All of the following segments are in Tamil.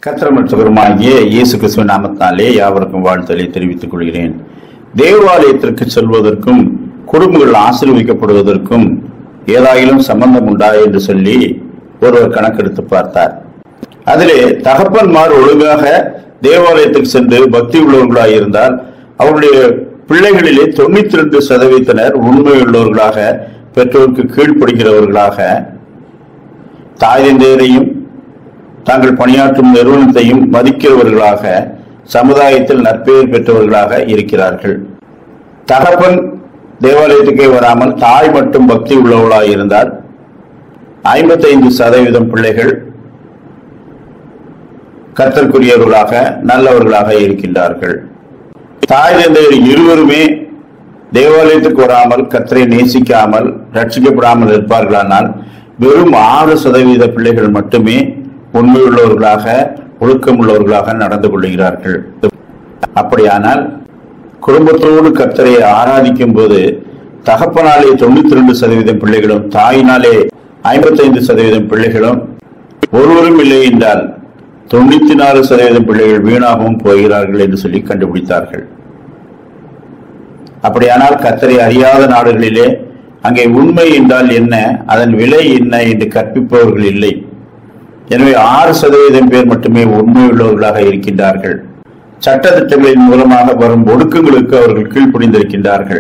கத்திரமற்றவருமாகிய இயேசு கிறிஸ்துவ நாமத்தாலே யாவருக்கும் வாழ்த்தலை தெரிவித்துக் கொள்கிறேன் தேவாலயத்திற்கு செல்வதற்கும் குடும்பங்கள் ஆசீர்வதிக்கப்படுவதற்கும் ஏதாயிலும் சம்பந்தம் உண்டா என்று சொல்லி ஒருவர் கணக்கெடுத்து பார்த்தார் அதிலே தகப்பன்மார் ஒழுங்காக தேவாலயத்துக்கு சென்று பக்தி உள்ளவர்களாக இருந்தால் அவருடைய பிள்ளைகளிலே தொண்ணூத்தி ரெண்டு சதவீதத்தினர் உண்மையுள்ளவர்களாக பெற்றோருக்கு கீழ்ப்படுகிறவர்களாக தாய் தந்தையரையும் தாங்கள் பணியாற்றும் நிறுவனத்தையும் மதிக்கிறவர்களாக சமுதாயத்தில் நற்பெயர் பெற்றவர்களாக இருக்கிறார்கள் தகப்பன் தேவாலயத்துக்கே வராமல் தாய் மட்டும் பக்தி உள்ளவர்களாக இருந்தால் ஐம்பத்தைந்து சதவீதம் பிள்ளைகள் கத்தற்குரியவர்களாக நல்லவர்களாக இருக்கின்றார்கள் தாய் தந்தையர் இருவருமே தேவாலயத்துக்கு வராமல் கத்தரை நேசிக்காமல் ரட்சிக்கப்படாமல் இருப்பார்களானால் வெறும் ஆறு சதவீத பிள்ளைகள் மட்டுமே உண்மையுள்ளவர்களாக ஒழுக்கமுள்ளவர்களாக நடந்து கொள்கிறார்கள் அப்படியானால் குடும்பத்தோடு கத்தரை ஆராதிக்கும் போது தகப்பனாலே தொண்ணூத்தி ரெண்டு சதவீதம் பிள்ளைகளும் தாயினாலே ஐம்பத்தைந்து சதவீதம் பிள்ளைகளும் ஒருவரும் இல்லை என்றால் தொண்ணூத்தி நாலு சதவீதம் பிள்ளைகள் வீணாகவும் போகிறார்கள் என்று சொல்லி கண்டுபிடித்தார்கள் அப்படியானால் கத்தரை அறியாத நாடுகளிலே அங்கே உண்மை என்றால் என்ன அதன் விலை என்ன என்று கற்பிப்பவர்கள் இல்லை எனவே ஆறு சதவீதம் பேர் மட்டுமே உண்மையுள்ளவர்களாக இருக்கின்றார்கள் சட்டத்திட்டங்களின் மூலமாக வரும் ஒடுக்கங்களுக்கு அவர்கள் கீழ்ப்படிந்திருக்கின்றார்கள்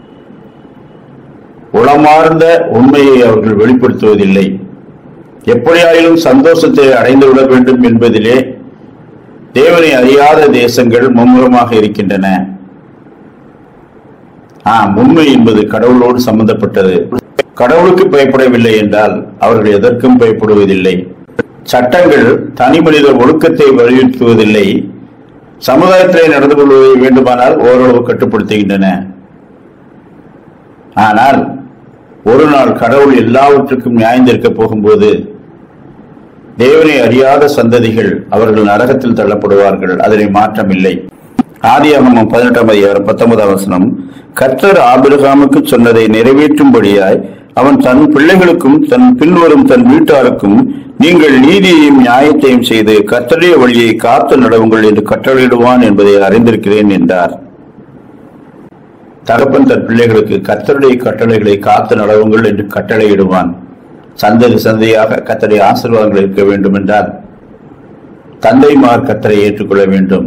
உளமார்ந்த உண்மையை அவர்கள் வெளிப்படுத்துவதில்லை எப்படியாயிலும் சந்தோஷத்தை அடைந்து விட வேண்டும் என்பதிலே தேவனை அறியாத தேசங்கள் மும்முரமாக இருக்கின்றன ஆம் உண்மை என்பது கடவுளோடு சம்பந்தப்பட்டது கடவுளுக்கு பயப்படவில்லை என்றால் அவர்கள் எதற்கும் பயப்படுவதில்லை சட்டங்கள் தனி மனித ஒழுக்கத்தை வலியுறுத்துவதில்லை சமுதாயத்திலே நடந்து கொள்வதை வேண்டுமானால் ஓரளவு கட்டுப்படுத்துகின்றன ஆனால் ஒரு நாள் கடவுள் எல்லாவற்றுக்கும் நியாயந்திருக்க போகும்போது தேவனை அறியாத சந்ததிகள் அவர்கள் நரகத்தில் தள்ளப்படுவார்கள் அதனை மாற்றமில்லை ஆதியாகமம் பதினெட்டாம் அதிகாரம் பத்தொன்பதாம் வசனம் கர்த்தர் ஆபிரகாமுக்கு சொன்னதை நிறைவேற்றும்படியாய் அவன் தன் பிள்ளைகளுக்கும் தன் பின்வரும் தன் வீட்டாருக்கும் நீங்கள் நீதியையும் நியாயத்தையும் செய்து கர்த்தருடைய வழியை காத்து நடவுங்கள் என்று கட்டளையிடுவான் என்பதை அறிந்திருக்கிறேன் என்றார் தகப்பன் தன் பிள்ளைகளுக்கு கர்த்தருடைய கட்டளைகளை காத்து நடவுங்கள் என்று கட்டளையிடுவான் சந்ததி சந்தையாக கத்தரை ஆசீர்வாதங்கள் இருக்க வேண்டும் என்றால் தந்தைமார் கத்தரை ஏற்றுக்கொள்ள வேண்டும்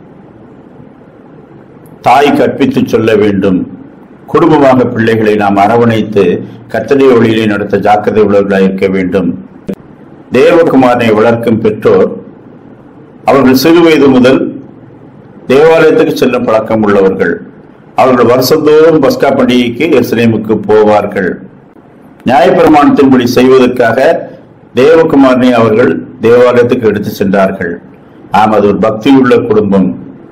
தாய் கற்பித்து சொல்ல வேண்டும் குடும்பமாக பிள்ளைகளை நாம் அரவணைத்து கத்தடைய வழியிலே நடத்த ஜாக்கிரதை உள்ளவர்களாக இருக்க வேண்டும் தேவகுமாரனை வளர்க்கும் பெற்றோர் அவர்கள் சிறு வயது முதல் தேவாலயத்துக்கு செல்லும் பழக்கம் உள்ளவர்கள் அவர்கள் வருஷந்தோறும் பஸ்கா பண்டிகைக்கு எருசலேமுக்கு போவார்கள் நியாயப்பிரமாணத்தின்படி செய்வதற்காக தேவகுமாரனை அவர்கள் தேவாலயத்துக்கு எடுத்து சென்றார்கள் ஆம் அது ஒரு பக்தியுள்ள குடும்பம்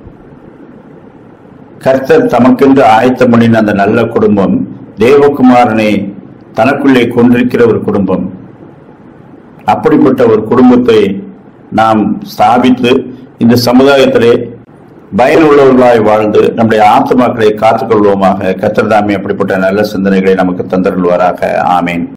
கர்த்தர் தமக்கென்று ஆயத்தம் பண்ணின அந்த நல்ல குடும்பம் தேவகுமாரனை தனக்குள்ளே கொண்டிருக்கிற ஒரு குடும்பம் அப்படிப்பட்ட ஒரு குடும்பத்தை நாம் ஸ்தாபித்து இந்த சமுதாயத்திலே பயனுள்ளவர்களாய் வாழ்ந்து நம்முடைய ஆத்மாக்களை காத்துக்கொள்வோமாக கத்திரதாமி அப்படிப்பட்ட நல்ல சிந்தனைகளை நமக்கு தந்தருள்வாராக ஆமேன்